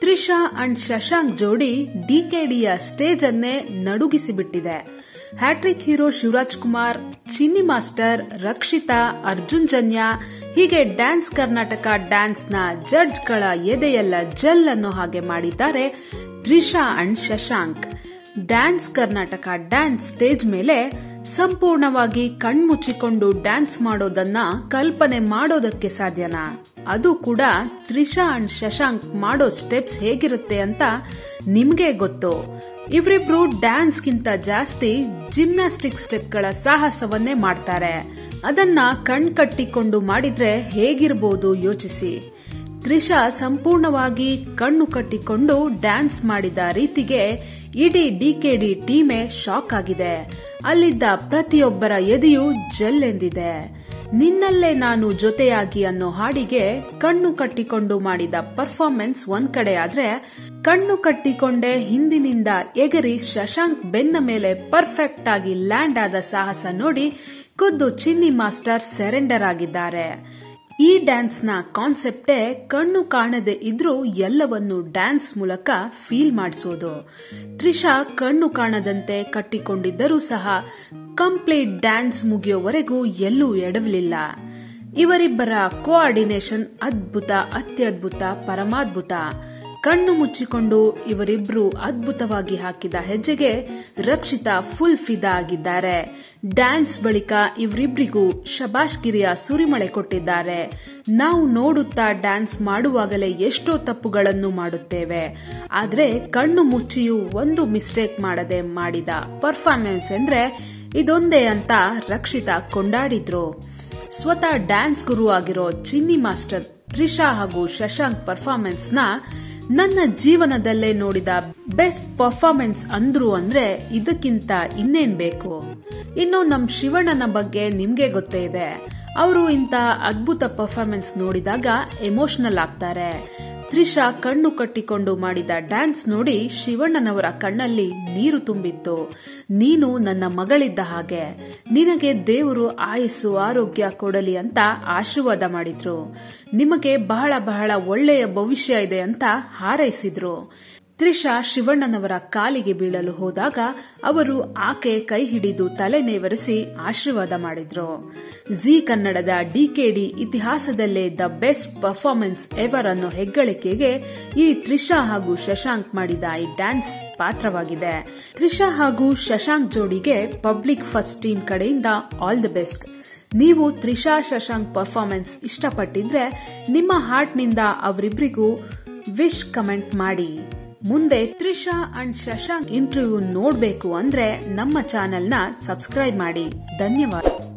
Trisha and Shashank ಜೋಡಿ ಡಿಕೆಡಿಯ stage ಅನ್ನೇ ನಡುಗಿಸಿಬಿಟ್ಟಿದೆ hat-trick hero Shivaraj Kumar Chinni master Rakshita Arjun Janya ಹೀಗೆ ಡ್ಯಾನ್ಸ್ ಕರ್ನಾಟಕ ಡ್ಯಾನ್ಸ್ನ ಜಡ್ಜ್ಗಳ ಎದೆಯೆಲ್ಲ ಜಲ್ ಅನ್ನೋ ಹಾಗೆ ಮಾಡಿದ್ದಾರೆ Trisha and Shashank dance Karnataka dance stage ಮೇಲೆ ಸಂಪೂರ್ಣವಾಗಿ ಕಣ್ಮುಚ್ಚಿಕೊಂಡು ಡ್ಯಾನ್ಸ್ ಮಾಡೋದನ್ನ ಕಲ್ಪನೆ ಮಾಡೋದಕ್ಕೆ ಸಾಧ್ಯನಾ ಅದು ಕೂಡ ತ್ರಿಷಾ ಅಂಡ್ ಶಶಾಂಕ್ ಮಾಡೋ ಸ್ಟೆಪ್ಸ್ ಹೇಗಿರುತ್ತೆ ಅಂತ ನಿಮ್ಗೆ ಗೊತ್ತು ಇವರಿಬ್ರು ಡ್ಯಾನ್ಸ್ಗಿಂತ ಜಾಸ್ತಿ ಜಿಮ್ನಾಸ್ಟಿಕ್ ಸ್ಟೆಪ್ಗಳ ಸಾಹಸವನ್ನೇ ಮಾಡ್ತಾರೆ ಅದನ್ನ ಕಣ್ ಕಟ್ಟಿಕೊಂಡು ಮಾಡಿದ್ರೆ ಹೇಗಿರಬಹುದು ಯೋಚಿಸಿ ತ್ರಿಷಾ ಸಂಪೂರ್ಣವಾಗಿ ಕಣ್ಣು ಕಟ್ಟಿಕೊಂಡು ಡ್ಯಾನ್ಸ್ ಮಾಡಿದ ರೀತಿಗೆ ಇಡೀ ಡಿಕೆಡಿ ಟೀಮೇ ಶಾಕ್ ಆಗಿದೆ ಅಲ್ಲಿದ್ದ ಪ್ರತಿಯೊಬ್ಬರ ಎದೆಯೂ ಜಲ್ಲೆಂದಿದೆ ನಿನ್ನಲ್ಲೇ ನಾನು ಜೊತೆಯಾಗಿ ಅನ್ನೋ ಹಾಡಿಗೆ ಕಣ್ಣು ಕಟ್ಟಿಕೊಂಡು ಮಾಡಿದ ಪರ್ಫಾರ್ಮೆನ್ಸ್ ಒಂದ್ ಕಡೆ ಆದ್ರೆ ಕಣ್ಣು ಕಟ್ಟಿಕೊಂಡೇ ಹಿಂದಿನಿಂದ ಎಗರಿ ಶಶಾಂಕ್ ಬೆನ್ನ ಮೇಲೆ ಪರ್ಫೆಕ್ಟ್ ಆಗಿ ಲ್ಯಾಂಡ್ ಆದ ಸಾಹಸ ನೋಡಿ ಖುದ್ದು ಚಿನ್ನಿ ಮಾಸ್ಟರ್ ಸೆರೆಂಡರ್ ಆಗಿದ್ದಾರೆ ಈ ಡ್ಯಾನ್ಸ್ ನ ಕಾನ್ಸೆಪ್ಟೇ ಕಣ್ಣು ಕಾಣದೆ ಇದ್ರೂ ಎಲ್ಲವನ್ನು ಡ್ಯಾನ್ಸ್ ಮೂಲಕ ಫೀಲ್ ಮಾಡಿಸೋದು ತ್ರಿಷಾ ಕಣ್ಣು ಕಾಣದಂತೆ ಕಟ್ಟಿಕೊಂಡಿದ್ದರೂ ಸಹ ಕಂಪ್ಲೀಟ್ ಡ್ಯಾನ್ಸ್ ಮುಗಿಯೋವರೆಗೂ ಎಲ್ಲೂ ಎಡವಲಿಲ್ಲ ಇವರಿಬ್ಬರ ಕೋಆರ್ಡಿನೇಷನ್ ಅದ್ಭುತ ಅತ್ಯದ್ಭುತ ಪರಮಾದ್ಭುತ ಕಣ್ಣು ಮುಚ್ಚಿಕೊಂಡು ಇವರಿಬ್ರು ಅದ್ಭುತವಾಗಿ ಹಾಕಿದ ಹೆಜ್ಜೆಗೆ ರಕ್ಷಿತಾ ಫುಲ್ ಫಿದಾ ಆಗಿದ್ದಾರೆ ಡ್ಯಾನ್ಸ್ ಬಳಿಕ ಇವರಿಬ್ರಿಗೂ ಶಬಾಷ್ಗಿರಿಯ ಸುರಿಮಳೆ ಕೊಟ್ಟಿದ್ದಾರೆ ನಾವು ನೋಡುತ್ತಾ ಡ್ಯಾನ್ಸ್ ಮಾಡುವಾಗಲೇ ಎಷ್ಟೋ ತಪ್ಪುಗಳನ್ನು ಮಾಡುತ್ತೇವೆ ಆದ್ರೆ ಕಣ್ಣು ಮುಚ್ಚಿಯೂ ಒಂದು ಮಿಸ್ಟೇಕ್ ಮಾಡದೆ ಮಾಡಿದ ಪರ್ಫಾರ್ಮೆನ್ಸ್ ಎಂದ್ರೆ ಇದೊಂದೇ ಅಂತ ರಕ್ಷಿತಾ ಕೊಂಡಾಡಿದ್ರು ಸ್ವತಃ ಡ್ಯಾನ್ಸ್ ಗುರು ಆಗಿರೋ ಚಿನ್ನಿ ಮಾಸ್ಟರ್ ತ್ರಿಷಾ ಹಾಗೂ ಶಶಾಂಕ್ ಪರ್ಫಾರ್ಮೆನ್ಸ್ ನ ನನ್ನ ಜೀವನದಲ್ಲೇ ನೋಡಿದ ಬೆಸ್ಟ್ ಪರ್ಫಾರ್ಮೆನ್ಸ್ ಅಂದ್ರು ಅಂದ್ರೆ ಇದಕ್ಕಿಂತ ಇನ್ನೇನ್ ಬೇಕು ಇನ್ನು ನಮ್ ಶಿವಣ್ಣನ ಬಗ್ಗೆ ನಿಮ್ಗೆ ಗೊತ್ತೇ ಇದೆ ಅವರು ಇಂತ ಅದ್ಭುತ ಪರ್ಫಾರ್ಮೆನ್ಸ್ ನೋಡಿದಾಗ ಎಮೋಷನಲ್ ಆಗ್ತಾರೆ ತ್ರಿಷಾ ಕಣ್ಣು ಕಟ್ಟಿಕೊಂಡು ಮಾಡಿದ ಡ್ಯಾನ್ಸ್ ನೋಡಿ ಶಿವಣ್ಣನವರ ಕಣ್ಣಲ್ಲಿ ನೀರು ತುಂಬಿತ್ತು ನೀನು ನನ್ನ ಮಗಳಿದ್ದ ಹಾಗೆ ನಿನಗೆ ದೇವರು ಆಯಸ್ಸು ಆರೋಗ್ಯ ಕೊಡಲಿ ಅಂತ ಆಶೀರ್ವಾದ ಮಾಡಿದ್ರು ನಿಮಗೆ ಬಹಳ ಬಹಳ ಒಳ್ಳೆಯ ಭವಿಷ್ಯ ಇದೆ ಅಂತ ಹಾರೈಸಿದ್ರು ತ್ರಿಷಾ ಶಿವಣ್ಣನವರ ಕಾಲಿಗೆ ಬೀಳಲು ಹೋದಾಗ ಅವರು ಆಕೆ ಕೈ ಹಿಡಿದು ತಲೆ ನೇವರಿಸಿ ಆಶೀರ್ವಾದ ಮಾಡಿದ್ರು ಜಿ ಕನ್ನಡದ ಡಿಕೆಡಿ ಇತಿಹಾಸದಲ್ಲೇ ದ ಬೆಸ್ಟ್ ಪರ್ಫಾರ್ಮೆನ್ಸ್ ಎವರ್ ಅನ್ನೋ ಹೆಗ್ಗಳಿಕೆಗೆ ಈ ತ್ರಿಷಾ ಹಾಗೂ ಶಶಾಂಕ್ ಮಾಡಿದ ಈ ಡ್ಯಾನ್ಸ್ ಪಾತ್ರವಾಗಿದೆ ತ್ರಿಷಾ ಹಾಗೂ ಶಶಾಂಕ್ ಜೋಡಿಗೆ ಪಬ್ಲಿಕ್ ಫಸ್ಟ್ ಟೀಮ್ ಕಡೆಯಿಂದ ಆಲ್ ದಿ ಬೆಸ್ಟ್ ನೀವು ತ್ರಿಷಾ ಶಶಾಂಕ್ ಪರ್ಫಾರ್ಮೆನ್ಸ್ ಇಷ್ಟಪಟ್ಟಿದ್ರೆ ನಿಮ್ಮ ಹಾರ್ಟ್ನಿಂದ ಅವರಿಬ್ಬರಿಗೂ ವಿಶ್ ಕಮೆಂಟ್ ಮಾಡಿ ಮುಂದೆ ತ್ರಿಷಾ ಅಂಡ್ ಶಶಾಂಕ್ ಇಂಟರ್ವ್ಯೂ ನೋಡಬೇಕು ಅಂದ್ರೆ ನಮ್ಮ ಚಾನೆಲ್ನ ಸಬ್ಸ್ಕ್ರೈಬ್ ಮಾಡಿ ಧನ್ಯವಾದ